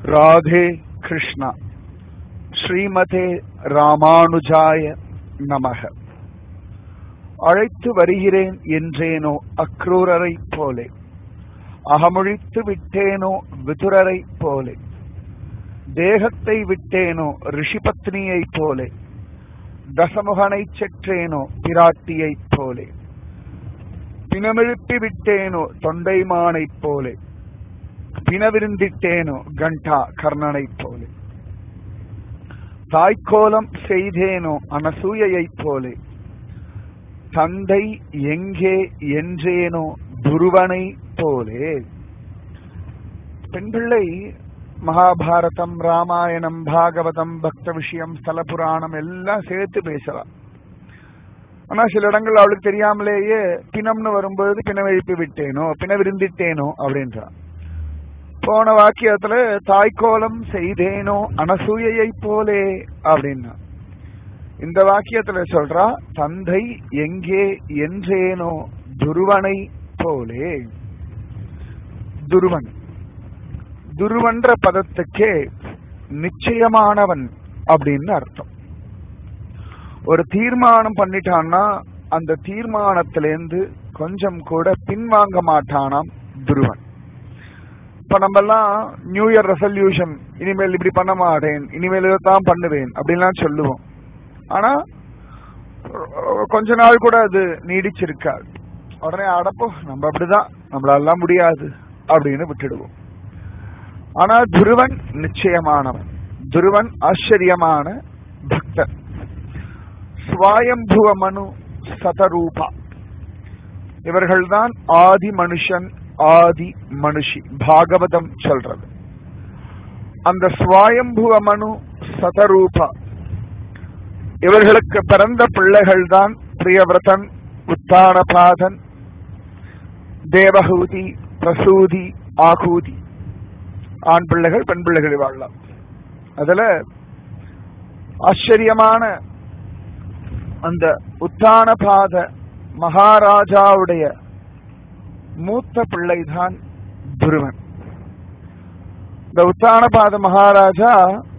ராதே கிருஷ்ணா ஸ்ரீமதே ராமானுஜாய நமக அழைத்து வருகிறேன் என்றேனோ அக்ரூரரை போலே அகமொழித்து விட்டேனோ விதுரரை போலே தேகத்தை விட்டேனோ ரிஷிபத்னியைப் போலே தசமுகனைச் செற்றேனோ பிராட்டியைப் போலே பிணமெழுப்பி விட்டேனோ தொண்டைமானைப் போலே பிணவிருந்திட்டேனோ கண்டா கர்ணனைப் போலே தாய்க்கோலம் செய்தேனோ அனசூயைப் போலே தந்தை எங்கே என்றேனோ துருவனை போலே பெண் பிள்ளை மகாபாரதம் ராமாயணம் பாகவதம் பக்த விஷயம் ஸ்தல புராணம் எல்லாம் சேர்த்து பேசலாம் ஆனா சில இடங்கள் அவளுக்கு தெரியாமலேயே பிணம்னு வரும்போது பிணவெழுப்பி விட்டேனோ பிண விருந்திட்டேனோ அப்படின்றான் போன வாக்கியத்துல தாய்க்கோலம் செய்தேனோ அனசூயையை போலே அப்படின்னா இந்த வாக்கியத்துல சொல்றா தந்தை எங்கே என்றேனோ துருவனை போலே துருவன் துருவன்ற பதத்துக்கே நிச்சயமானவன் அப்படின்னு அர்த்தம் ஒரு தீர்மானம் பண்ணிட்டான்னா அந்த தீர்மானத்திலேருந்து கொஞ்சம் கூட பின்வாங்க மாட்டானாம் துருவன் இப்ப நம்ம எல்லாம் நியூ இயர் ரெசல்யூஷன் இனிமேல் இப்படி பண்ண மாட்டேன் இனிமேல் தான் பண்ணுவேன் அப்படின்லாம் சொல்லுவோம் ஆனா கொஞ்ச நாள் கூட அது நீடிச்சிருக்காது உடனே அடப்போ நம்ம அப்படிதான் நம்மளாலாம் முடியாது அப்படின்னு விட்டுடுவோம் ஆனா துருவன் நிச்சயமானவன் துருவன் ஆச்சரியமான பக்தன் ஸ்வாயம்புவ மனு சதரூபா இவர்கள்தான் ஆதி மனுஷன் ஆதி மனுஷி பாகவதம் சொல்றது அந்த ஸ்வாயம்புவ மனு சதரூபா இவர்களுக்கு பிறந்த பிள்ளைகள் தான் பிரியவிரதன் உத்தானபாதன் தேவஹூதி பிரசூதி ஆகூதி ஆண் பிள்ளைகள் பெண் பிள்ளைகள் வாழலாம் அதுல ஆச்சரியமான அந்த உத்தானபாத மகாராஜாவுடைய மூத்த பிள்ளைதான் துருவன் இந்த உத்தானபாத மகாராஜா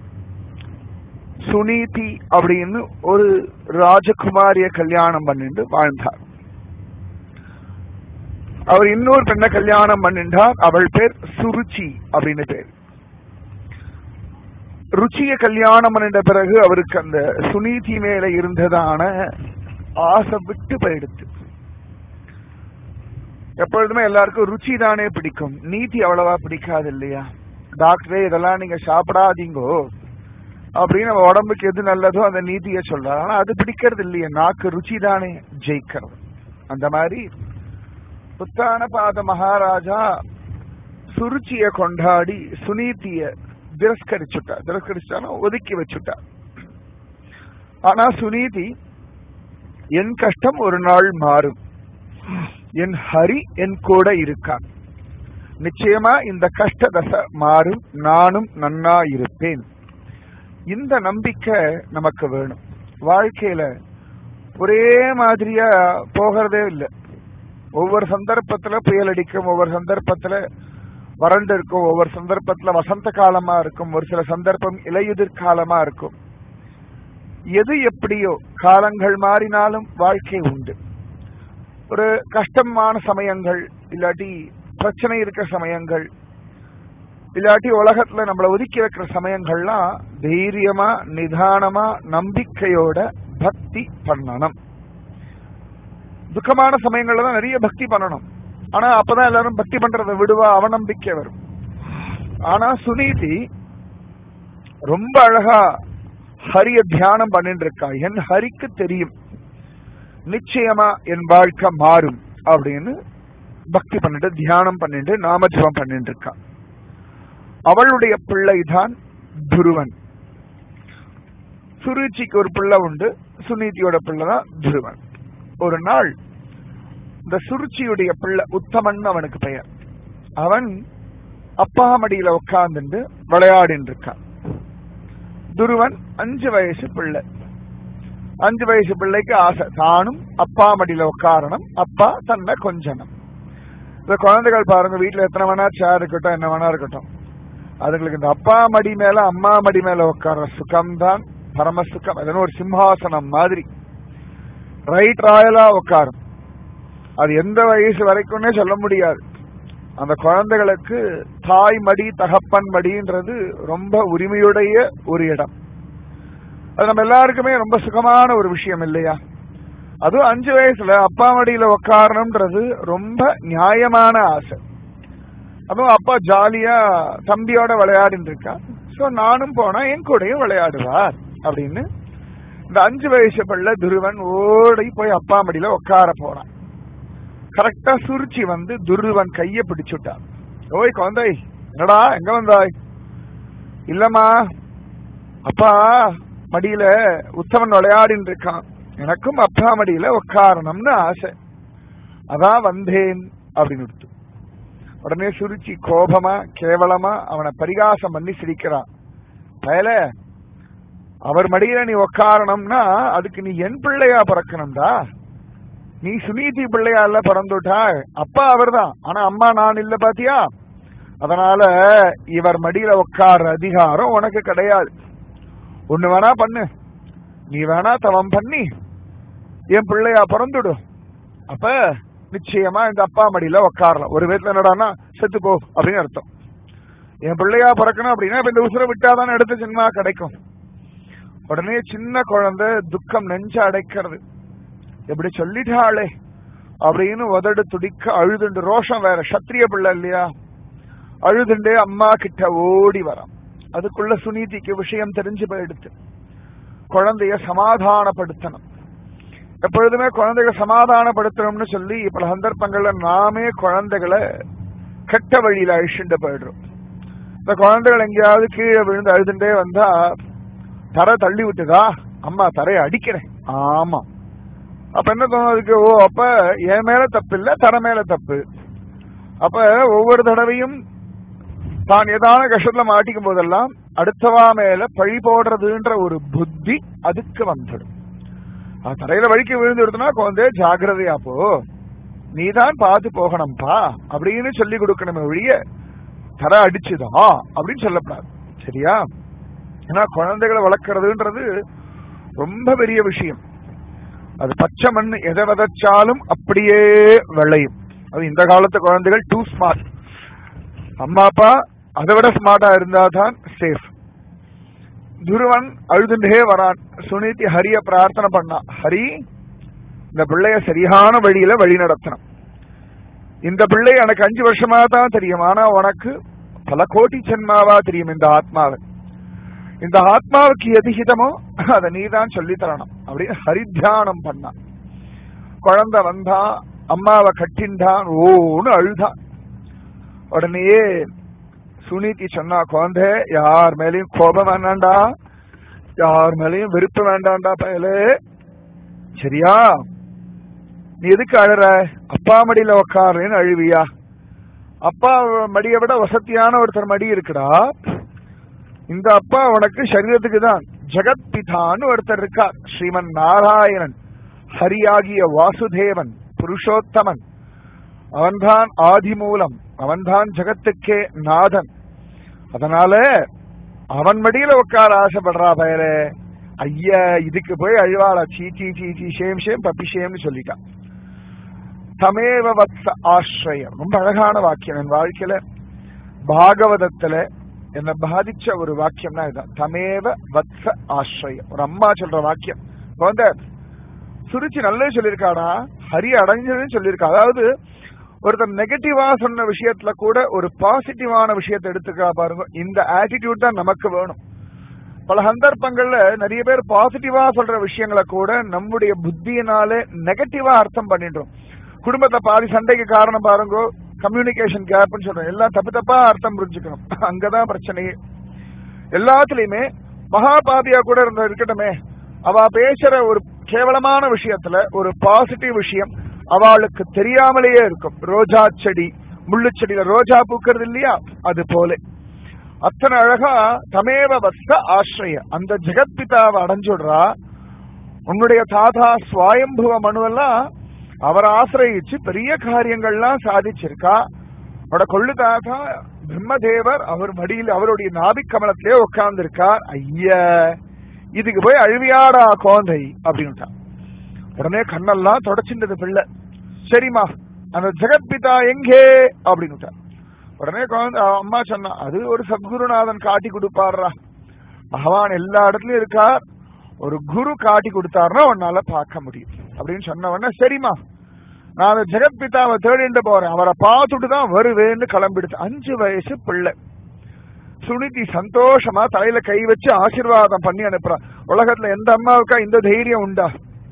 சுனீதி அப்படின்னு ஒரு ராஜகுமாரிய கல்யாணம் பண்ணிட்டு வாழ்ந்தார் அவர் இன்னொரு பெண்ணை கல்யாணம் பண்ணிட்டார் அவள் பேர் சுருச்சி அப்படின்னு பேர் ருச்சிய கல்யாணம் பண்ணிட்ட பிறகு அவருக்கு அந்த சுனீதி மேல இருந்ததான ஆசை விட்டு போயிடுத்து எப்பொழுதுமே எல்லாருக்கும் ருச்சி தானே பிடிக்கும் நீதி அவ்வளவா பிடிக்காது இல்லையா டாக்டரே இதெல்லாம் நீங்க சாப்பிடாதீங்கோ அப்படின்னு நம்ம உடம்புக்கு எது நல்லதோ அந்த நீதியை சொல்றாரு ஆனா அது பிடிக்கிறது இல்லையே நாக்கு ருச்சி தானே ஜெயிக்கிறது அந்த மாதிரி புத்தான பாத மகாராஜா சுருச்சிய கொண்டாடி சுனீதிய திரஸ்கரிச்சுட்டா திரஸ்கரிச்சானா ஒதுக்கி வச்சுட்டா ஆனா சுனீதி என் கஷ்டம் ஒரு நாள் மாறும் என் ஹரி என் கூட இருக்கான் நிச்சயமா இந்த கஷ்ட தசை மாறும் நானும் நன்னா இருப்பேன் இந்த நம்பிக்கை நமக்கு வேணும் வாழ்க்கையில ஒரே மாதிரியா போகிறதே இல்லை ஒவ்வொரு சந்தர்ப்பத்துல புயல் அடிக்கும் ஒவ்வொரு சந்தர்ப்பத்துல வறண்டு இருக்கும் ஒவ்வொரு சந்தர்ப்பத்துல வசந்த காலமா இருக்கும் ஒரு சில சந்தர்ப்பம் இலையுதிர் காலமா இருக்கும் எது எப்படியோ காலங்கள் மாறினாலும் வாழ்க்கை உண்டு ஒரு கஷ்டமான சமயங்கள் இல்லாட்டி பிரச்சனை இருக்க சமயங்கள் இல்லாட்டி உலகத்துல நம்மள ஒதுக்கி வைக்கிற சமயங்கள்லாம் தைரியமா நிதானமா நம்பிக்கையோட பக்தி பண்ணணும் துக்கமான சமயங்கள்ல தான் நிறைய பக்தி பண்ணணும் ஆனா அப்பதான் எல்லாரும் பக்தி பண்றதை விடுவா அவநம்பிக்கை வரும் ஆனா சுனீதி ரொம்ப அழகா ஹரிய தியானம் பண்ணிட்டு இருக்கா என் ஹரிக்கு தெரியும் நிச்சயமா என் வாழ்க்கை மாறும் அப்படின்னு பக்தி பண்ணிட்டு தியானம் பண்ணிட்டு நாமஜபம் பண்ணிட்டு இருக்கா அவளுடைய பிள்ளை தான் துருவன் சுருச்சிக்கு ஒரு பிள்ளை உண்டு சுனீதியோட பிள்ளை தான் துருவன் ஒரு நாள் இந்த சுருச்சியுடைய பிள்ளை உத்தமன் அவனுக்கு பெயர் அவன் அப்பா மடியில உட்கார்ந்துட்டு விளையாடின்னு இருக்கான் துருவன் அஞ்சு வயசு பிள்ளை அஞ்சு வயசு பிள்ளைக்கு ஆசை தானும் அப்பா மடியில உட்காரணும் அப்பா தன்னை கொஞ்சணும் இந்த குழந்தைகள் பாருங்க வீட்டுல எத்தனை வேணா சேர் இருக்கட்டும் என்ன வேணா இருக்கட்டும் அதுங்களுக்கு இந்த அப்பா மடி மேல அம்மா மடி மேல உட்கார்ற சுகம்தான் பரம சுகம் அதன ஒரு சிம்ஹாசனம் மாதிரி ரைட் ராயலா உட்காரும் அது எந்த வயசு வரைக்கும்னே சொல்ல முடியாது அந்த குழந்தைகளுக்கு தாய் மடி தகப்பன் மடின்றது ரொம்ப உரிமையுடைய ஒரு இடம் அது நம்ம எல்லாருக்குமே ரொம்ப சுகமான ஒரு விஷயம் இல்லையா அதுவும் அஞ்சு வயசுல அப்பா மடியில உட்காரணும்ன்றது ரொம்ப நியாயமான ஆசை அதுவும் அப்பா ஜாலியா தம்பியோட விளையாடிட்டு இருக்கா சோ நானும் போனா என் கூடயும் விளையாடுவார் அப்படின்னு இந்த அஞ்சு வயசு பிள்ளை துருவன் ஓடி போய் அப்பா மடியில உட்கார போறான் கரெக்டா சுருச்சி வந்து துருவன் கைய பிடிச்சுட்டான் ஓய் குழந்தை என்னடா எங்க வந்தாய் இல்லம்மா அப்பா மடியில உத்தமன் விளையாடின்னு இருக்கான் எனக்கும் அப்பா மடியில உட்காரணும்னு ஆசை அதான் வந்தேன் அப்படின்னு கொடுத்து உடனே சுருச்சி கோபமா கேவலமா அவனை பரிகாசம் பண்ணி சிரிக்கிறான் பயல அவர் மடியில நீ உட்காரணும்னா அதுக்கு நீ என் பிள்ளையா பிறக்கணும்டா நீ சுனீதி பிள்ளையா இல்ல பிறந்துட்டா அப்பா அவர்தான் ஆனா அம்மா நான் இல்ல பாத்தியா அதனால இவர் மடியில உட்கார்ற அதிகாரம் உனக்கு கிடையாது ஒண்ணு வேணா பண்ணு நீ வேணா தவம் பண்ணி என் பிள்ளையா பிறந்துடும் அப்ப நிச்சயமா இந்த அப்பா மடியில உட்காரலாம் ஒரு விதத்துல என்னடான்னா செத்து போ அப்படின்னு அர்த்தம் என் பிள்ளையா பிறக்கணும் அப்படின்னா இப்ப இந்த உசுரை விட்டாதானே எடுத்த சின்மா கிடைக்கும் உடனே சின்ன குழந்தை துக்கம் நெஞ்ச அடைக்கிறது எப்படி சொல்லிட்டாளே அப்படின்னு உதடு துடிக்க அழுதுண்டு ரோஷம் வேற சத்திரிய பிள்ளை இல்லையா அழுதுண்டே அம்மா கிட்ட ஓடி வரான் அதுக்குள்ள சுனீதிக்கு விஷயம் தெரிஞ்சு போயிடுத்து குழந்தைய சமாதானப்படுத்தணும் எப்பொழுதுமே குழந்தைகளை சமாதானப்படுத்தணும்னு சொல்லி பல சந்தர்ப்பங்கள்ல நாமே குழந்தைகளை கெட்ட வழியில அழிச்சுட்டு போயிடுறோம் இந்த குழந்தைகள் எங்கேயாவது கீழே விழுந்து அழுதுண்டே வந்தா தரை தள்ளி விட்டுதா அம்மா தரையை அடிக்கிறேன் ஆமா அப்ப என்ன தோணும் அதுக்கு ஓ அப்ப என் மேல தப்பு இல்ல தர மேல தப்பு அப்ப ஒவ்வொரு தடவையும் தான் ஏதான கஷ்டத்துல மாட்டிக்கும் போதெல்லாம் அடுத்தவா மேல பழி போடுறதுன்ற ஒரு புத்தி அதுக்கு வந்துடும் அது தரையில வழிக்கு விழுந்துடுதுன்னா குழந்தை ஜாகிரதையா போ நீதான் பார்த்து போகணும்பா அப்படின்னு சொல்லி கொடுக்கணுமே ஒழிய தர அடிச்சுதா அப்படின்னு சொல்லப்படாது சரியா ஏன்னா குழந்தைகளை வளர்க்கறதுன்றது ரொம்ப பெரிய விஷயம் அது பச்சை மண் எதை விதைச்சாலும் அப்படியே விளையும் அது இந்த காலத்து குழந்தைகள் டூ ஸ்மார்ட் அம்மா அப்பா அதை விட ஸ்மார்ட்டா இருந்தா தான் சேஃப் துருவன் அழுதுண்டே வரான் சுனிதி ஹரிய பிரார்த்தனை பண்ணா ஹரி இந்த பிள்ளைய சரியான வழியில வழி நடத்தணும் இந்த பிள்ளை எனக்கு அஞ்சு வருஷமா தான் தெரியும் ஆனா உனக்கு பல கோடி ஜென்மாவா தெரியும் இந்த ஆத்மாவை இந்த ஆத்மாவுக்கு எது ஹிதமோ அதை நீதான் சொல்லி தரணும் அப்படின்னு ஹரித்தியானம் பண்ணான் குழந்தை வந்தா அம்மாவை கட்டின்டான் ஓன்னு அழுதான் உடனேயே சுனிதி சொன்னா குழந்தை யார் மேலயும் கோபம் வேண்டாண்டா யார் மேலயும் வெறுப்பு வேண்டாண்டா பயலே சரியா நீ எதுக்கு அழற அப்பா மடியில உக்காருன்னு அழுவியா அப்பா மடியை விட வசதியான ஒருத்தர் மடி இருக்குடா இந்த அப்பா உனக்கு சரீரத்துக்கு தான் ஜெகத் பிதான்னு ஒருத்தர் இருக்கார் ஸ்ரீமன் நாராயணன் ஹரியாகிய வாசுதேவன் புருஷோத்தமன் அவன்தான் ஆதி மூலம் அவன்தான் ஜெகத்துக்கே நாதன் அதனால அவன் மடியில உட்கார ஆசைப்படுறா பயலே ஐயா இதுக்கு போய் அழுவாளா சீ சீ சீ சீ ஷேம் ஷேம் பப்பி ஷேம்னு சொல்லிட்டான் தமேவ வத்ச ஆசிரியம் ரொம்ப அழகான வாக்கியம் என் வாழ்க்கையில பாகவதத்துல என்னை பாதிச்ச ஒரு வாக்கியம்னா இதுதான் தமேவ வத்ச ஆசிரியம் ஒரு அம்மா சொல்ற வாக்கியம் இப்ப வந்து சுருச்சி நல்லது சொல்லியிருக்காடா ஹரி அடைஞ்சதுன்னு சொல்லியிருக்கா அதாவது ஒருத்தர் நெகட்டிவா சொன்ன விஷயத்துல கூட ஒரு பாசிட்டிவான விஷயத்தை எடுத்துக்கா பாருங்க இந்த ஆட்டிடியூட் தான் நமக்கு வேணும் பல சந்தர்ப்பங்கள்ல நிறைய பேர் பாசிட்டிவா சொல்ற விஷயங்களை கூட நம்முடைய புத்தியினாலே நெகட்டிவா அர்த்தம் பண்ணிடுறோம் குடும்பத்தை பாதி சண்டைக்கு காரணம் பாருங்க கம்யூனிகேஷன் கேப்னு சொல்றோம் எல்லாம் தப்பு தப்பா அர்த்தம் புரிஞ்சுக்கணும் அங்கதான் பிரச்சனையே எல்லாத்துலயுமே மகாபாபியா கூட இருந்த இருக்கட்டுமே அவ பேசுற ஒரு கேவலமான விஷயத்துல ஒரு பாசிட்டிவ் விஷயம் அவளுக்கு தெரியாமலேயே இருக்கும் ரோஜா செடி முள்ளு செடியில ரோஜா பூக்கிறது இல்லையா அது போல அத்தனை அழகா தமேவ வஸ்த ஆசிரிய அந்த ஜெகத்பிதாவை அடைஞ்சுடுறா உன்னுடைய தாத்தா சுவாயம்புவ மனுவெல்லாம் அவரை ஆசிரயிச்சு பெரிய காரியங்கள்லாம் சாதிச்சிருக்கா அவட கொள்ளு தாத்தா பிரம்மதேவர் அவர் மடியில் அவருடைய நாபிக் கமலத்திலே உட்கார்ந்து இருக்கார் ஐயா இதுக்கு போய் அழுவியாடா கோந்தை அப்படின்ட்டான் உடனே கண்ணெல்லாம் தொடச்சின்றது பிள்ளை சரிம்மா அந்த ஜெகத்பிதா எங்கே அப்படின்னு உடனே குழந்தை அம்மா சொன்னா அது ஒரு சத்குருநாதன் காட்டி கொடுப்பாருடா பகவான் எல்லா இடத்துலயும் இருக்கார் ஒரு குரு காட்டி கொடுத்தாருன்னா உன்னால பார்க்க முடியும் அப்படின்னு சொன்ன உடனே சரிம்மா நான் அந்த ஜெகத்பிதாவை தேடிட்டு போறேன் அவரை பார்த்துட்டு தான் வருவேன்னு கிளம்பிடுச்சு அஞ்சு வயசு பிள்ளை சுனிதி சந்தோஷமா தலையில கை வச்சு ஆசீர்வாதம் பண்ணி அனுப்புறான் உலகத்துல எந்த அம்மாவுக்கா இந்த தைரியம் உண்டா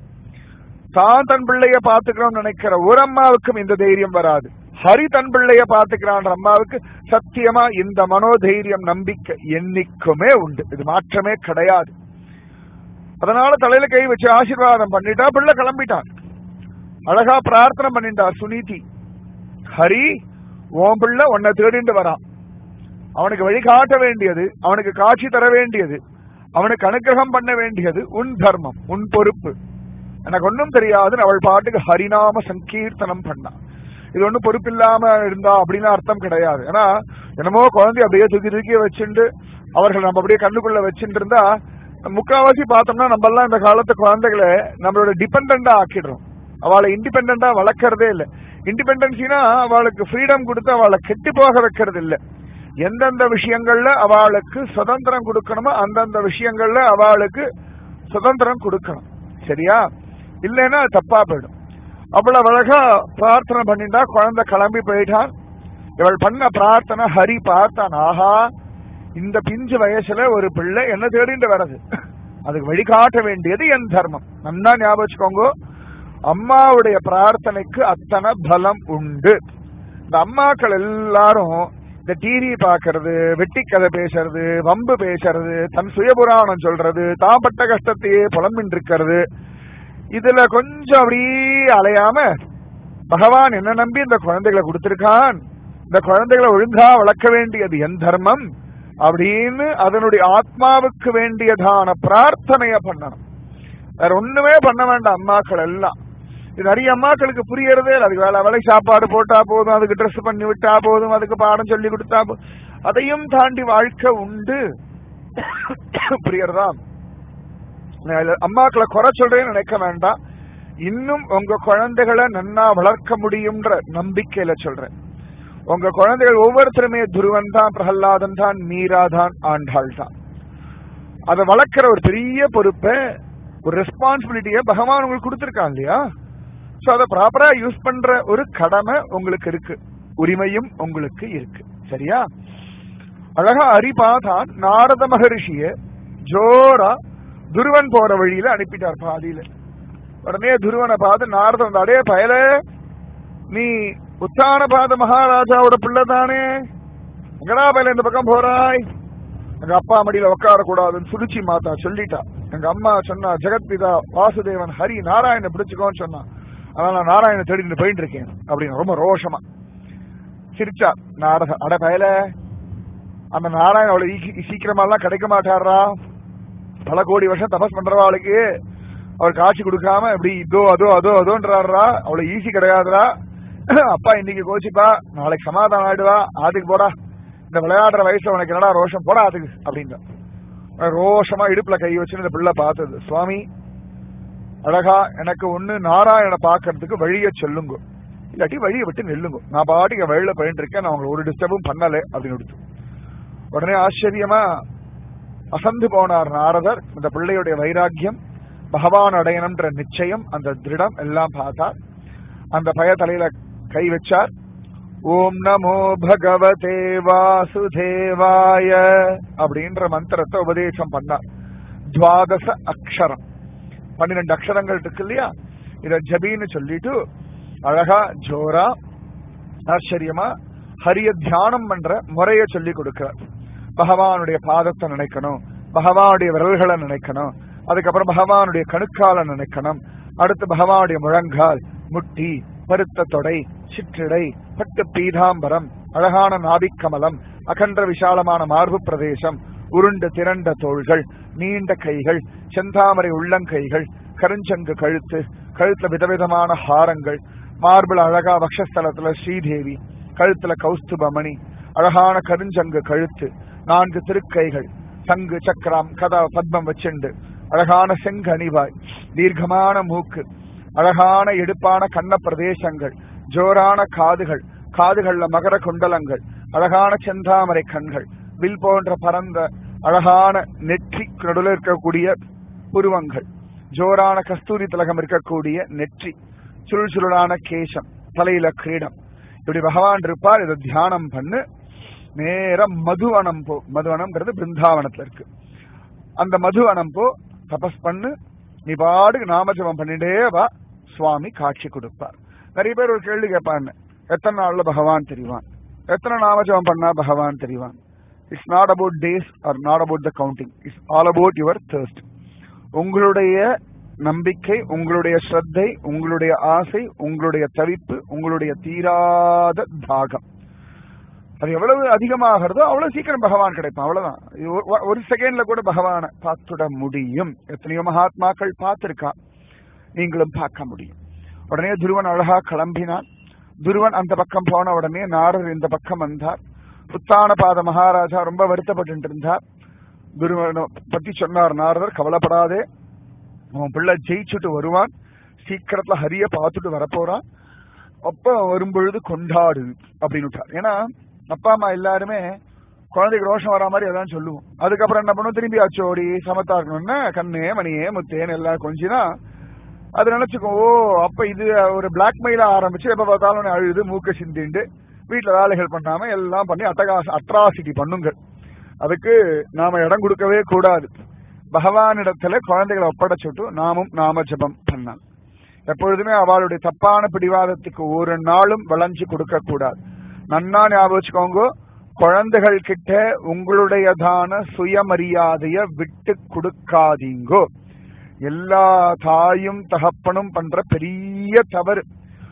தான் தன் பிள்ளைய பாத்துக்கிறோம் நினைக்கிற ஒரு அம்மாவுக்கும் இந்த தைரியம் வராது ஹரி தன் பிள்ளைய பாத்துக்கிறான் அம்மாவுக்கு சத்தியமா இந்த மனோதைரியம் நம்பிக்கை என்னைக்குமே உண்டு இது மாற்றமே கிடையாது அதனால தலையில கை வச்சு ஆசீர்வாதம் பண்ணிட்டா பிள்ளை கிளம்பிட்டான் அழகா பிரார்த்தனை பண்ணிட்டார் சுனீதி ஹரி ஓம் பிள்ளை உன்னை தேடிண்டு வரான் அவனுக்கு வழிகாட்ட வேண்டியது அவனுக்கு காட்சி தர வேண்டியது அவனுக்கு அனுகிரகம் பண்ண வேண்டியது உன் தர்மம் உன் பொறுப்பு எனக்கு ஒன்றும் தெரியாதுன்னு அவள் பாட்டுக்கு ஹரிநாம சங்கீர்த்தனம் பண்ணா இது ஒன்றும் பொறுப்பில்லாம இருந்தா அப்படின்னு அர்த்தம் கிடையாது ஏன்னா என்னமோ குழந்தை அப்படியே தூக்கி தூக்கி வச்சுட்டு அவர்கள் நம்ம அப்படியே கண்ணுக்குள்ள வச்சுட்டு இருந்தா முக்காவாசி பார்த்தோம்னா நம்ம எல்லாம் இந்த காலத்து குழந்தைகளை நம்மளோட டிபெண்டா ஆக்கிடுறோம் அவளை இண்டிபெண்டா வளர்க்கறதே இல்லை இண்டிபெண்டன்சினா அவளுக்கு ஃப்ரீடம் கொடுத்து அவளை கெட்டு போக வைக்கிறது இல்லை எந்தெந்த விஷயங்கள்ல அவளுக்கு சுதந்திரம் கொடுக்கணுமோ அந்தந்த விஷயங்கள்ல அவளுக்கு சுதந்திரம் கொடுக்கணும் சரியா இல்லைன்னா அது தப்பா போயிடும் அவ்வளவு அழகா பிரார்த்தனை பண்ணிட்டா குழந்தை கிளம்பி போயிட்டான் இவள் பண்ண பிரார்த்தனை ஹரி பார்த்தான் ஆஹா இந்த பிஞ்சு வயசுல ஒரு பிள்ளை என்ன தேடிட்டு வர்றது அதுக்கு வழிகாட்ட வேண்டியது என் தர்மம் நன்னா ஞாபகம் வச்சுக்கோங்க அம்மாவுடைய பிரார்த்தனைக்கு அத்தனை பலம் உண்டு இந்த அம்மாக்கள் எல்லாரும் இந்த டிவி பாக்குறது வெட்டி கதை பேசுறது வம்பு பேசுறது தன் சுயபுராணம் சொல்றது தான் பட்ட கஷ்டத்தையே புலம்பின் இருக்கிறது இதுல கொஞ்சம் அப்படியே அலையாம பகவான் என்ன நம்பி இந்த குழந்தைகளை கொடுத்திருக்கான் இந்த குழந்தைகளை ஒழுங்கா வளர்க்க வேண்டியது என் தர்மம் அப்படின்னு அதனுடைய ஆத்மாவுக்கு வேண்டியதான பிரார்த்தனைய பண்ணணும் வேற ஒண்ணுமே பண்ண வேண்டாம் அம்மாக்கள் எல்லாம் இது நிறைய அம்மாக்களுக்கு புரியறதே இல்லை அதுக்கு வேலை வேலை சாப்பாடு போட்டா போதும் அதுக்கு ட்ரெஸ் பண்ணி விட்டா போதும் அதுக்கு பாடம் சொல்லி கொடுத்தா போதும் அதையும் தாண்டி வாழ்க்கை உண்டு புரியறதா அம்மாக்களை குறை சொல்றேன்னு நினைக்க வேண்டாம் இன்னும் உங்க குழந்தைகளை நன்னா வளர்க்க முடியும்ன்ற நம்பிக்கையில சொல்றேன் உங்க குழந்தைகள் ஒவ்வொருத்தருமே துருவன் தான் பிரகல்லாதன் தான் மீரா தான் ஆண்டாள் தான் அதை வளர்க்கிற ஒரு பெரிய பொறுப்பை ஒரு ரெஸ்பான்சிபிலிட்டிய பகவான் உங்களுக்கு கொடுத்திருக்கான் இல்லையா சோ அதை ப்ராப்பரா யூஸ் பண்ற ஒரு கடமை உங்களுக்கு இருக்கு உரிமையும் உங்களுக்கு இருக்கு சரியா அழகா அரிபாதான் நாரத மகரிஷிய ஜோரா துருவன் போற வழியில அனுப்பிட்டார் பாதியில உடனே துருவனை பார்த்து நாரதன் வந்து, அடே பயல நீ உத்தானபாத மகாராஜாவோட பிள்ளை தானே எங்கடா பயல இந்த பக்கம் போறாய் எங்க அப்பா மடியில உட்கார கூடாதுன்னு சுருச்சி மாத்தா சொல்லிட்டா எங்க அம்மா சொன்னா ஜெகத்பிதா வாசுதேவன் ஹரி நாராயண பிடிச்சுக்கோன்னு சொன்னா அதனால நான் நாராயண தேடிட்டு போயிட்டு இருக்கேன் அப்படின்னு ரொம்ப ரோஷமா சிரிச்சா நாரத அட பயல அந்த நாராயண அவ்வளவு ஈ- சீக்கிரமா எல்லாம் கிடைக்க மாட்டாரா பல கோடி வருஷம் தபஸ் பண்றவாளுக்கு அவர் காட்சி கொடுக்காம இப்படி இதோ அதோ அதோ அதோன்றாரா அவ்வளவு ஈஸி கிடையாதுடா அப்பா இன்னைக்கு கோச்சிப்பா நாளைக்கு சமாதானம் ஆயிடுவா ஆத்துக்கு போடா இந்த விளையாடுற வயசுல உனக்கு என்னடா ரோஷம் போடா ஆத்துக்கு அப்படிங்க ரோஷமா இடுப்புல கை வச்சு இந்த பிள்ளை பார்த்தது சுவாமி அழகா எனக்கு ஒண்ணு நாராயண பாக்குறதுக்கு வழிய சொல்லுங்க இல்லாட்டி வழியை விட்டு நெல்லுங்க நான் பாட்டுக்கு என் வழியில போயிட்டு இருக்கேன் நான் உங்களை ஒரு டிஸ்டர்பும் பண்ணல அப்படின்னு கொடுத்து உடனே ஆச்சரியமா அசந்து போனார் நாரதர் இந்த பிள்ளையுடைய வைராக்கியம் பகவான் அடையணும்ன்ற நிச்சயம் அந்த திருடம் எல்லாம் பார்த்தார் அந்த பய தலையில கை வச்சார் ஓம் நமோ பகவதே வாசுதேவாய அப்படின்ற மந்திரத்தை உபதேசம் பண்ணார் துவாதச அக்ஷரம் பன்னிரெண்டு அக்ஷரங்கள் இருக்கு இல்லையா இத ஜபின்னு சொல்லிட்டு அழகா ஜோரா ஆச்சரியமா ஹரிய தியானம் பண்ற முறைய சொல்லி கொடுக்கிறார் பகவானுடைய பாதத்தை நினைக்கணும் பகவானுடைய விரல்களை நினைக்கணும் அதுக்கப்புறம் பகவானுடைய கணுக்கால நினைக்கணும் அடுத்து பகவானுடைய முழங்கால் முட்டி பருத்த தொடை சிற்றிடை பட்டு பீதாம்பரம் அழகான நாபிக்கமலம் அகன்ற விசாலமான மார்பு பிரதேசம் உருண்டு திரண்ட தோள்கள் நீண்ட கைகள் செந்தாமரை உள்ளங்கைகள் கருஞ்சங்கு கழுத்து கழுத்துல விதவிதமான ஹாரங்கள் மார்பிள் அழகா வக்ஷஸ்தலத்துல ஸ்ரீதேவி கழுத்துல கௌஸ்துபமணி அழகான கருஞ்சங்கு கழுத்து நான்கு திருக்கைகள் சங்கு சக்கரம் கதா பத்மம் வச்சுண்டு அழகான செங்கனிவாய் தீர்க்கமான மூக்கு அழகான எடுப்பான கண்ண பிரதேசங்கள் ஜோரான காதுகள் காதுகள்ல மகர குண்டலங்கள் அழகான செந்தாமரை கண்கள் வில் போன்ற பரந்த அழகான நெற்றி நடுவில் இருக்கக்கூடிய புருவங்கள் ஜோரான கஸ்தூரி திலகம் இருக்கக்கூடிய நெற்றி சுருள் சுருளான கேசம் தலையில கிரீடம் இப்படி பகவான் இருப்பார் இதை தியானம் பண்ணு நேரம் மதுவனம் போ மதுவனம்ங்கிறது பிருந்தாவனத்துல இருக்கு அந்த மதுவனம் போ தபஸ் பண்ணு நீ பாடுக்கு நாமஜபம் பண்ணிட்டே வா சுவாமி காட்சி கொடுப்பார் நிறைய பேர் ஒரு கேள்வி கேட்பாங்க எத்தனை நாள்ல பகவான் தெரிவான் எத்தனை நாமஜபம் பண்ணா பகவான் தெரிவான் it's not about days or not about the counting it's all about your thirst உங்களுடைய நம்பிக்கை உங்களுடைய ஸ்ரத்தை உங்களுடைய ஆசை உங்களுடைய தவிப்பு உங்களுடைய தீராத தாகம் அது எவ்வளவு அதிகமாகிறதோ அவ்வளவு சீக்கிரம் பகவான் கிடைப்பான் அவ்வளவுதான் இது ஒரு- ஒரு செகண்ட்ல கூட பகவானை பார்த்துட முடியும் எத்தனையோ மகாத்மாக்கள் பார்த்திருக்கா நீங்களும் பார்க்க முடியும் உடனே துருவன் அழகா கிளம்பினான் துருவன் அந்த பக்கம் போன உடனே நாரர் இந்த பக்கம் வந்தார் உத்தானபாத மகாராஜா ரொம்ப வருத்தப்பட்டு இருந்தார் துருவனை பத்தி சொன்னார் நாரதர் கவலைப்படாதே உன் பிள்ளை ஜெயிச்சுட்டு வருவான் சீக்கிரத்துல ஹரிய பார்த்துட்டு வரப்போறான் அப்ப வரும்பொழுது கொண்டாடு அப்படின்னு விட்டார் ஏன்னா அப்பா அம்மா எல்லாருமே குழந்தைக்கு ரோஷம் வரா மாதிரி அதான் சொல்லுவோம் அதுக்கப்புறம் என்ன பண்ணுவோம் திரும்பி அச்சோடி சமத்தா இருக்கணும்னா கண்ணே மணியே முத்தேன்னு எல்லாம் கொஞ்சினா அது நினைச்சுக்கோ ஓ அப்ப இது ஒரு பிளாக்மெயில ஆரம்பிச்சு எப்ப பார்த்தாலும் அழுது மூக்க சிந்திண்டு வீட்டுல வேலைகள் பண்ணாம எல்லாம் பண்ணி அட்டகாச அட்ராசிட்டி பண்ணுங்க அதுக்கு நாம இடம் கொடுக்கவே கூடாது பகவானிடத்துல குழந்தைகளை ஒப்படைச்சுட்டு நாமும் நாம ஜெபம் பண்ணலாம் எப்பொழுதுமே அவளுடைய தப்பான பிடிவாதத்துக்கு ஒரு நாளும் வளைஞ்சு கொடுக்க கூடாது நன்னா ஞாபகம் வச்சுக்கோங்க குழந்தைகள் கிட்ட உங்களுடையதான சுயமரியாதைய விட்டு கொடுக்காதீங்கோ எல்லா தாயும் தகப்பனும் பண்ற பெரிய தவறு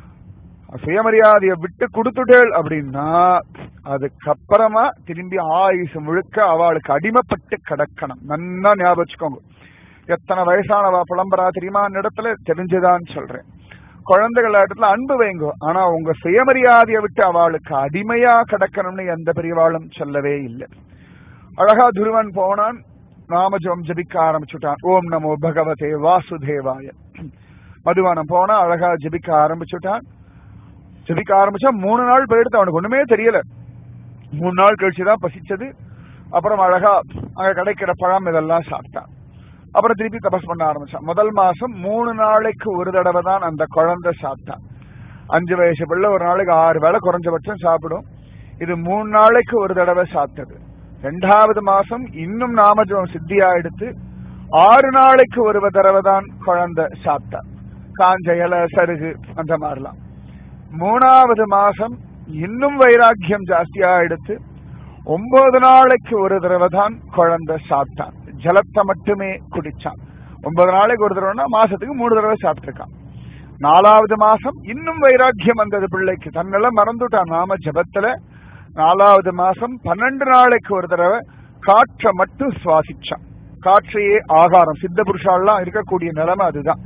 சுயமரியாதையை விட்டு கொடுத்துட்டேள் அப்படின்னா அதுக்கப்புறமா திரும்பி ஆயுசு முழுக்க அவளுக்கு அடிமைப்பட்டு கிடக்கணும் நன்னா ஞாபகம் வச்சுக்கோங்க எத்தனை வயசானவா புலம்பரா தெரியுமா அந்த இடத்துல தெரிஞ்சுதான் சொல்றேன் குழந்தைகள் இடத்துல அன்பு வைங்கோ ஆனா உங்க சுயமரியாதையை விட்டு அவளுக்கு அடிமையா கிடக்கணும்னு எந்த பெரியவாளும் சொல்லவே இல்லை அழகா துருவன் போனான் நாமஜபம் ஜபிக்க ஆரம்பிச்சுட்டான் ஓம் நமோ பகவதே வாசுதேவாய மதுவானம் போனா அழகா ஜபிக்க ஆரம்பிச்சுட்டான் ஜபிக்க ஆரம்பிச்சா மூணு நாள் போயிடுத்து அவனுக்கு ஒண்ணுமே தெரியல மூணு நாள் கழிச்சுதான் பசிச்சது அப்புறம் அழகா அங்க கிடைக்கிற பழம் இதெல்லாம் சாப்பிட்டான் அப்புறம் திருப்பி தபஸ் பண்ண ஆரம்பிச்சான் முதல் மாசம் மூணு நாளைக்கு ஒரு தடவை தான் அந்த குழந்தை சாப்பிட்டான் அஞ்சு வயசு பிள்ளை ஒரு நாளைக்கு ஆறு வேளை குறைஞ்சபட்சம் சாப்பிடும் இது மூணு நாளைக்கு ஒரு தடவை சாப்பிட்டது ரெண்டாவது மாசம் இன்னும் நாமஜபம் சித்தியா எடுத்து ஆறு நாளைக்கு ஒரு தடவை தான் குழந்தை சாப்பிட்டா காஞ்ச இலை சருகு அந்த மாதிரிலாம் மூணாவது மாசம் இன்னும் வைராக்கியம் ஜாஸ்தியா எடுத்து ஒன்பது நாளைக்கு ஒரு தடவை தான் குழந்தை சாப்பிட்டான் ஜலத்தை மட்டுமே குடிச்சான் ஒன்பது நாளைக்கு ஒரு தடவைனா மாசத்துக்கு மூணு தடவை சாப்பிட்டிருக்கான் நாலாவது மாசம் இன்னும் வைராக்கியம் வந்தது பிள்ளைக்கு தன்னெல்லாம் மறந்துட்டான் நாம ஜபத்துல நாலாவது மாசம் பன்னெண்டு நாளைக்கு ஒரு தடவை காற்றை மட்டும் சுவாசிச்சான் காற்றையே ஆகாரம் சித்த புருஷாலாம் இருக்கக்கூடிய நிலைமை அதுதான்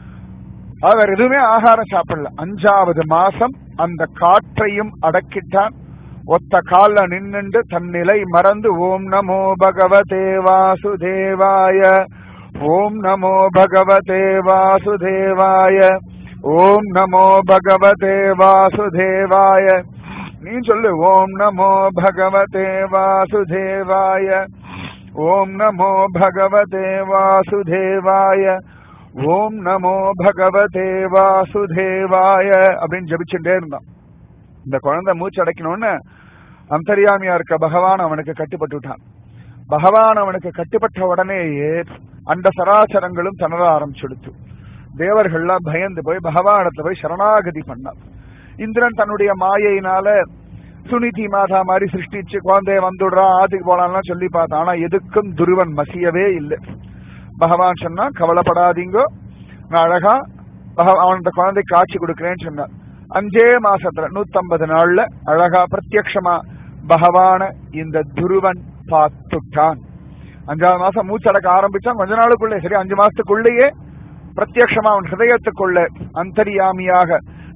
அது வேற எதுவுமே ஆகாரம் சாப்பிடல அஞ்சாவது மாசம் அந்த காற்றையும் அடக்கிட்டான் ஒத்த கால்ல நின்னுண்டு தன்னிலை மறந்து ஓம் நமோ பகவதே வாசுதேவாய ஓம் நமோ பகவதே வாசுதேவாய ஓம் நமோ பகவதே வாசுதேவாய நீ சொல்லு ஓம் நமோ பகவதே வாசுதேவாய ஓம் நமோ பகவதே வாசுதேவாய ஓம் நமோ பகவதே வாசுதேவாய அப்படின்னு ஜபிச்சுட்டே இருந்தான் இந்த குழந்தை மூச்சு அடைக்கணும்னு அந்தரியாமியா இருக்க பகவான் அவனுக்கு கட்டுப்பட்டு விட்டான் பகவான் அவனுக்கு கட்டுப்பட்ட உடனேயே அந்த சராசரங்களும் தணர ஆரம்பிச்சுடுத்து தேவர்கள்லாம் பயந்து போய் பகவானத்துல போய் சரணாகதி பண்ணார் இந்திரன் தன்னுடைய மாயையினால சுனிதி மாதா மாதிரி சிருஷ்டிச்சு குழந்தைய வந்துடுறா ஆத்துக்கு போலாம்லாம் சொல்லி பார்த்தான் ஆனா எதுக்கும் துருவன் மசியவே இல்லை பகவான் சொன்னா கவலைப்படாதீங்கோ நான் அழகா பக- அவன் அந்த குழந்தைக்கு காட்சி கொடுக்கிறேன்னு சொன்னார் அஞ்சே மாசத்துல நூத்தம்பது நாள்ல அழகா பிரத்யக்ஷமா பகவான இந்த துருவன் பார்த்துட்டான் அஞ்சாவது மாசம் மூச்சடக்க ஆரம்பிச்சான் கொஞ்ச நாளுக்குள்ளே சரி அஞ்சு மாசத்துக்குள்ளேயே பிரத்யக்ஷமா அவன் ஹிருதயத்துக்குள்ள அந்தரியாமியாக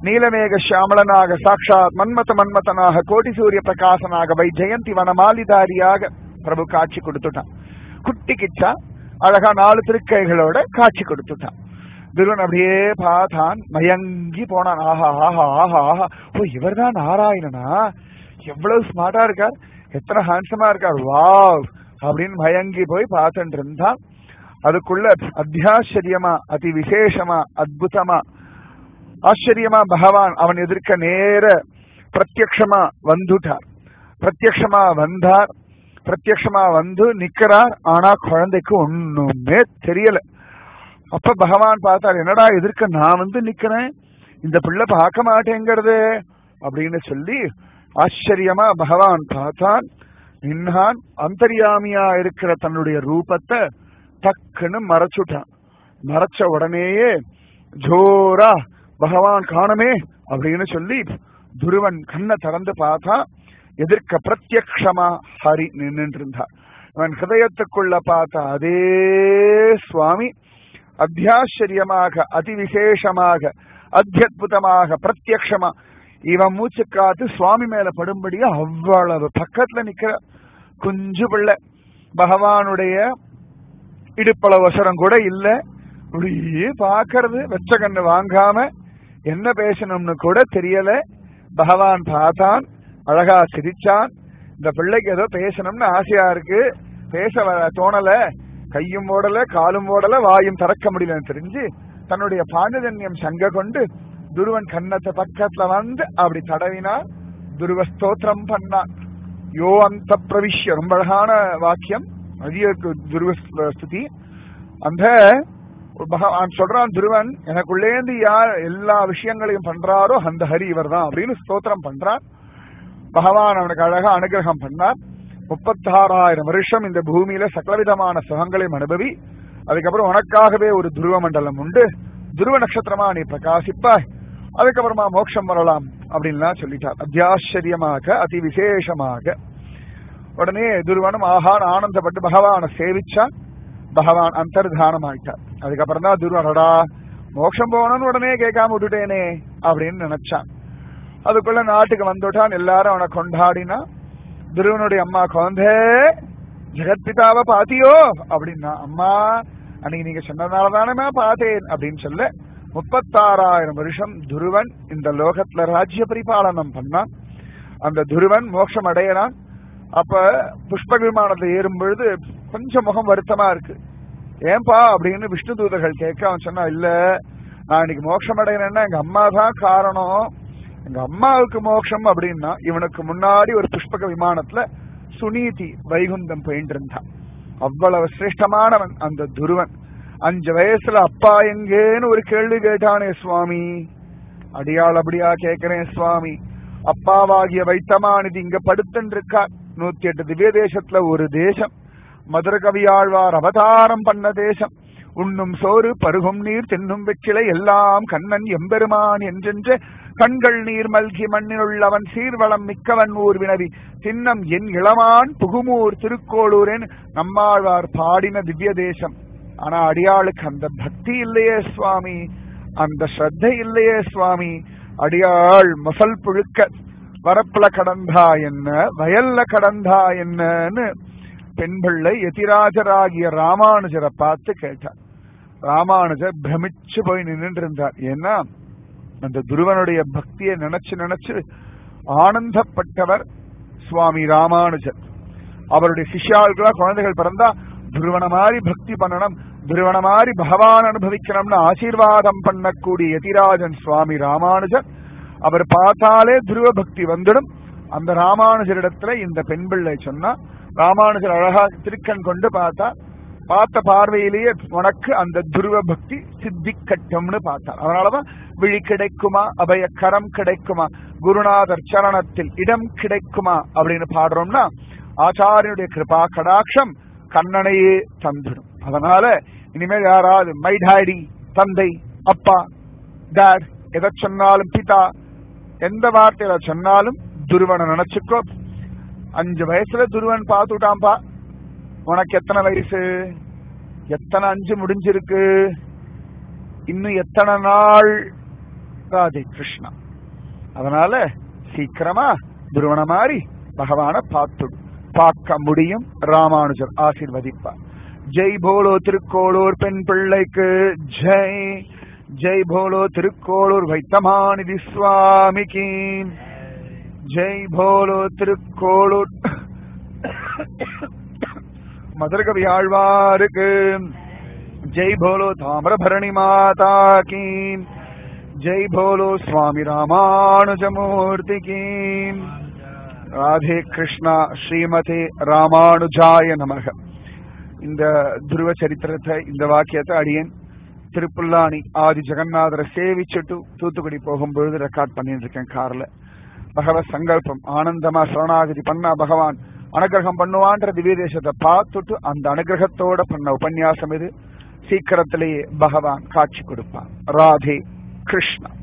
நீலமேக ஷியாமளனாக சாட்சாத் மன்மத மன்மதனாக கோடி சூரிய பிரகாசனாக வை ஜெயந்தி வனமாலிதாரியாக பிரபு காட்சி கொடுத்துட்டான் குட்டி கிச்சா அழகா நாலு திருக்கைகளோட காட்சி கொடுத்துட்டான் துருவன் அப்படியே பார்த்தான் மயங்கி போனான் ஆஹா ஆஹா ஆஹா ஆஹா ஓ இவர்தான் நாராயணனா எவ்வளவு ஸ்மார்ட்டா இருக்கார் எத்தனை ஹேண்ட்ஸமா இருக்கார் வாவ் அப்படின்னு மயங்கி போய் பார்த்துட்டு இருந்தான் அதுக்குள்ள அத்தியாச்சரியமா அதி விசேஷமா அத்புதமா ஆச்சரியமா பகவான் அவன் எதிர்க்க நேர பிரத்யக்ஷமா வந்துட்டார் பிரத்யக்ஷமா வந்தார் பிரத்யக்ஷமா வந்து நிக்கிறார் ஆனா குழந்தைக்கு ஒண்ணுமே தெரியல அப்ப பகவான் பார்த்தார் என்னடா எதிர்க்க நான் வந்து நிக்கிறேன் இந்த பிள்ளை பார்க்க மாட்டேங்கிறது அப்படின்னு சொல்லி ஆச்சரியமா பகவான் பார்த்தான் நின்னான் அந்தரியாமியா இருக்கிற தன்னுடைய ரூபத்தை டக்குன்னு மறைச்சுட்டான் மறைச்ச உடனேயே ஜோரா பகவான் காணமே அப்படின்னு சொல்லி துருவன் கண்ணை திறந்து பார்த்தா எதிர்க்க பிரத்யக்ஷமா ஹரி நின்று இருந்தார் அவன் ஹிருதயத்துக்குள்ள பார்த்த அதே சுவாமி அத்தியாச்சரியமாக அதிவிசேஷமாக அத்தியுதமாக பிரத்யக்ஷமா இவன் மூச்சு காத்து சுவாமி மேல படும்படியா அவ்வளவு பக்கத்துல நிக்கிற குஞ்சு பிள்ளை பகவானுடைய இடுப்பளவசரம் கூட இல்ல அப்படியே பாக்குறது வெச்ச கண்ணு வாங்காம என்ன பேசணும்னு கூட தெரியல பகவான் பார்த்தான் அழகா சிரிச்சான் இந்த பிள்ளைக்கு ஏதோ பேசணும்னு ஆசையா இருக்கு பேச வ- தோணல கையும் ஓடல காலும் ஓடல வாயும் திறக்க முடியலன்னு தெரிஞ்சு தன்னுடைய பாண்டஜன்யம் சங்க கொண்டு துருவன் கன்னத்தை பக்கத்துல வந்து அப்படி தடவினா துருவ ஸ்தோத்திரம் பண்ணான் யோ அந்த பிரவிஷ்ய ரொம்ப அழகான வாக்கியம் அதிக துருவ ஸ்துதி அந்த பகவான் சொல்றான் துருவன் எனக்குள்ளேந்து யார் எல்லா விஷயங்களையும் பண்றாரோ அந்த ஹரி இவர்தான் அப்படின்னு ஸ்தோத்திரம் பண்றான் பகவான் அவனுக்கு அழகா அனுகிரகம் பண்ணார் முப்பத்தாறாயிரம் வருஷம் இந்த பூமியில சகலவிதமான சுகங்களையும் அனுபவி அதுக்கப்புறம் உனக்காகவே ஒரு துருவ மண்டலம் உண்டு துருவ நட்சத்திரமா நீ பிரகாசிப்பாய் அதுக்கப்புறமா மோட்சம் வரலாம் அப்படின்லாம் சொல்லிட்டார் அத்தியாச்சரியமாக அதி விசேஷமாக உடனே துருவனும் ஆஹான் ஆனந்தப்பட்டு பகவானை சேவிச்சான் பகவான் அந்தர்தானம் ஆயிட்டார் அதுக்கப்புறம் தான் துருவனடா மோட்சம் போகணும்னு உடனே கேட்காம விட்டுட்டேனே அப்படின்னு நினைச்சான் அதுக்குள்ள நாட்டுக்கு வந்துட்டான் எல்லாரும் அவனை கொண்டாடினா துருவனுடைய அம்மா குழந்தை ஜெகத்பிதாவை பாத்தியோ அப்படின்னா அம்மா அன்னைக்கு நீங்க சொன்னதுனால தானே பார்த்தேன் அப்படின்னு சொல்ல முப்பத்தாறாயிரம் வருஷம் துருவன் இந்த லோகத்துல ராஜ்ய பரிபாலனம் பண்ணான் அந்த துருவன் மோட்சம் அடையறான் அப்ப புஷ்ப விமானத்தை ஏறும் பொழுது கொஞ்சம் முகம் வருத்தமா இருக்கு ஏன்பா அப்படின்னு விஷ்ணு தூதர்கள் கேட்க அவன் சொன்னா இல்ல நான் இன்னைக்கு மோட்சம் அடையணும்னா எங்க அம்மா தான் காரணம் எங்க அம்மாவுக்கு மோட்சம் அப்படின்னா இவனுக்கு முன்னாடி ஒரு புஷ்பக விமானத்துல சுனீதி வைகுந்தம் போயிட்டு இருந்தான் அவ்வளவு சிரேஷ்டமானவன் அந்த துருவன் அஞ்சு வயசுல அப்பா எங்கேன்னு ஒரு கேள்வி கேட்டானே சுவாமி அடியாள் அப்படியா கேட்கிறேன் சுவாமி அப்பாவாகிய வைத்தமானிதி இங்க படுத்துன்னு இருக்கா நூத்தி எட்டு திவ்ய தேசத்துல ஒரு தேசம் மதுர கவியாழ்வார் அவதாரம் பண்ண தேசம் உண்ணும் சோறு பருகும் நீர் தின்னும் வெற்றிலை எல்லாம் கண்ணன் எம்பெருமான் என்றென்ற கண்கள் நீர் மல்கி மண்ணினுள்ளவன் சீர்வளம் மிக்கவன் ஊர் வினவி தின்னம் என் இளமான் புகுமூர் திருக்கோளூரின் நம்மாழ்வார் பாடின திவ்ய தேசம் ஆனா அடியாளுக்கு அந்த பக்தி இல்லையே சுவாமி அந்த ஸ்ரத்தை இல்லையே சுவாமி அடியாள் மசல் புழுக்க வரப்புல கடந்தா என்ன வயல்ல கடந்தா என்னன்னு பெண் பிள்ளை எதிராஜராகிய ராமானுஜரை பார்த்து கேட்டார் ராமானுஜர் பிரமிச்சு போய் நின்றுட்டு இருந்தார் ஏன்னா அந்த துருவனுடைய பக்தியை நினைச்சு நினைச்சு ஆனந்தப்பட்டவர் சுவாமி ராமானுஜர் அவருடைய சிஷ்யாளுக்குள்ள குழந்தைகள் பிறந்தா துருவன மாதிரி பக்தி பண்ணணும் துருவன மாதிரி பகவான் அனுபவிக்கணும்னு ஆசீர்வாதம் பண்ணக்கூடிய யதிராஜன் சுவாமி ராமானுஜர் அவர் பார்த்தாலே துருவ பக்தி வந்துடும் அந்த ராமானுஜரிடத்துல இந்த பெண் பிள்ளை சொன்னா ராமானுஜர் அழகா திருக்கண் கொண்டு பார்த்தா பார்த்த பார்வையிலேயே உனக்கு அந்த துருவ பக்தி சித்திக்கட்டும்னு பார்த்தார் அதனாலதான் விழி கிடைக்குமா அபய கரம் கிடைக்குமா குருநாதர் சரணத்தில் இடம் கிடைக்குமா அப்படின்னு பாடுறோம்னா ஆச்சாரியனுடைய கிருபா கடாட்சம் கண்ணனையே தந்துடும் அதனால இனிமேல் யாராவது மை டாடி தந்தை அப்பா டாட் எதை சொன்னாலும் பிதா எந்த வார்த்தையில சொன்னாலும் துருவனை நினைச்சுக்கோ அஞ்சு வயசுல துருவன் பார்த்துட்டான்பா உனக்கு எத்தனை வயசு எத்தனை அஞ்சு முடிஞ்சிருக்கு இன்னும் எத்தனை நாள் ராதே கிருஷ்ணா அதனால சீக்கிரமா துருவன மாதிரி பகவான பார்த்து பார்க்க முடியும் ராமானுஜர் ஆசீர்வதிப்பார் ஜெய் போலோ திருக்கோளூர் பெண் பிள்ளைக்கு ஜெய் ஜெய் போலோ திருக்கோளூர் வைத்தமாநிதி சுவாமிக்கு ஜெய் போலோ திருக்கோளூர் மதுரகவி ஆழ்வாருக்கு ஜெய் போலோ தாமிரபரணி மாதா கீ ஜெய் போலோ சுவாமி ராமானுஜமூர்த்தி கீ ராதே கிருஷ்ணா ஸ்ரீமதே ராமானுஜாய நமக இந்த துருவ சரித்திரத்தை இந்த வாக்கியத்தை அடியேன் திருப்புல்லானி ஆதி ஜெகநாதரை சேவிச்சுட்டு தூத்துக்குடி போகும்பொழுது ரெக்கார்ட் பண்ணிட்டு இருக்கேன் கார்ல பகவத் சங்கல்பம் ஆனந்தமா சரணாகதி பண்ணா பகவான் அனுகிரகம் பண்ணுவான்ற திவ்ய தேசத்தை பார்த்துட்டு அந்த அனுகிரகத்தோட பண்ண உபன்யாசம் இது சீக்கிரத்திலேயே பகவான் காட்சி கொடுப்பான் ராதே கிருஷ்ணா